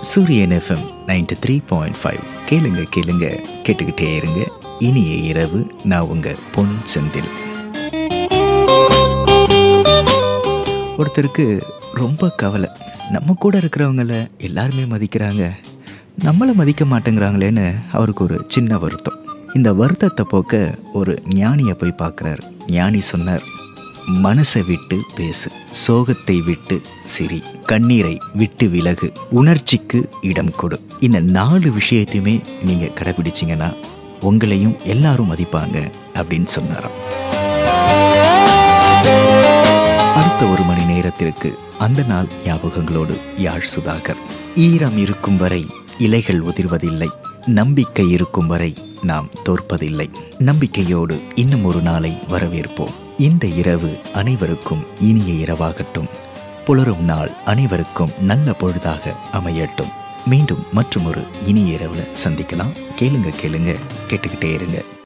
சூரியன் FM ninety three point five கேளுங்க கேளுங்க கேட்டுக்கிட்டே இருங்க இனிய இரவு நான் உங்க பொன் செந்தில் ஒருத்தருக்கு ரொம்ப கவலை நம்ம கூட இருக்கிறவங்கள எல்லாருமே மதிக்கிறாங்க நம்மளை மதிக்க மாட்டேங்கிறாங்களேன்னு அவருக்கு ஒரு சின்ன வருத்தம் இந்த வருத்தத்தை போக்க ஒரு ஞானியை போய் பார்க்குறாரு ஞானி சொன்னார் மனசை விட்டு பேசு சோகத்தை விட்டு சிரி கண்ணீரை விட்டு விலகு உணர்ச்சிக்கு இடம் கொடு இந்த நாலு விஷயத்தையுமே நீங்கள் கடைபிடிச்சிங்கன்னா உங்களையும் எல்லாரும் மதிப்பாங்க அப்படின்னு சொன்னாராம் அடுத்த ஒரு மணி நேரத்திற்கு அந்த நாள் ஞாபகங்களோடு யாழ் சுதாகர் ஈரம் இருக்கும் வரை இலைகள் உதிர்வதில்லை நம்பிக்கை இருக்கும் வரை நாம் தோற்பதில்லை நம்பிக்கையோடு இன்னும் ஒரு நாளை வரவேற்போம் இந்த இரவு அனைவருக்கும் இனிய இரவாகட்டும் புலரும் நாள் அனைவருக்கும் நல்ல பொழுதாக அமையட்டும் மீண்டும் மற்றும் ஒரு இனிய இரவுல சந்திக்கலாம் கேளுங்க கேளுங்க கேட்டுக்கிட்டே இருங்க